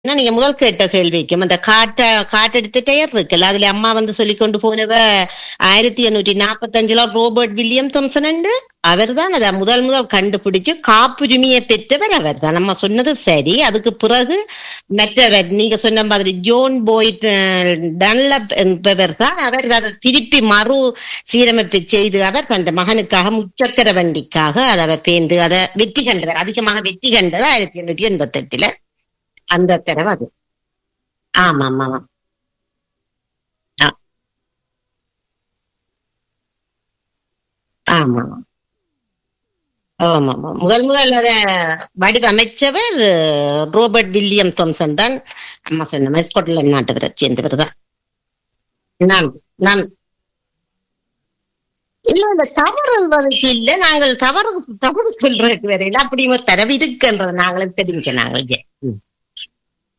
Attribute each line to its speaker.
Speaker 1: என்ன நீங்க முதல் கேட்ட கேள்விக்கும் அந்த காற்ற காற்றெடுத்த டயர் இருக்குல்ல அதுல அம்மா வந்து சொல்லி கொண்டு போனவ ஆயிரத்தி எண்ணூற்றி நாற்பத்தஞ்சுல ரோபர்ட் வில்லியம் தாம்சன் உண்டு அவர் தான் அதை முதல் முதல் கண்டுபிடிச்சு காப்புரிமையை பெற்றவர் அவர் தான் நம்ம சொன்னது சரி அதுக்கு பிறகு மற்றவர் நீங்க சொன்ன மாதிரி ஜோன் போய்ட் டன்லப் என்பவர் தான் அவர் அதை திருப்பி மறு சீரமைப்பு செய்து அவர் தன் மகனுக்காக முச்சக்கர வண்டிக்காக அதை அவர் பேர்ந்து அதை வெற்றி கண்டவர் அதிகமாக வெற்றி கண்டது ஆயிரத்தி எண்ணூற்றி எண்பத்தி எட்டுல அந்த தடவை அது ஆமா ஆமா ஆமா ஆ, ஆமா ஆமா ஆமா ஆமா முதல் முதல் அத வடிவமைச்சவர் அஹ், ரோபர்ட் வில்லியம் தாம்சன் தான் அம்மா சொன்ன மாதிரி ஸ்காட்லாந்து நாட்டவரை சேர்ந்தவர் தான் நான் நான் இல்ல இல்ல தவறுவதற்கு இல்ல நாங்கள் தவறு தவறு சொல்றதுக்கு வரையில அப்படி ஒரு தரவு இருக்குன்றது நாங்களும் தெரிஞ்ச நாங்கள் ஜெ- ம்.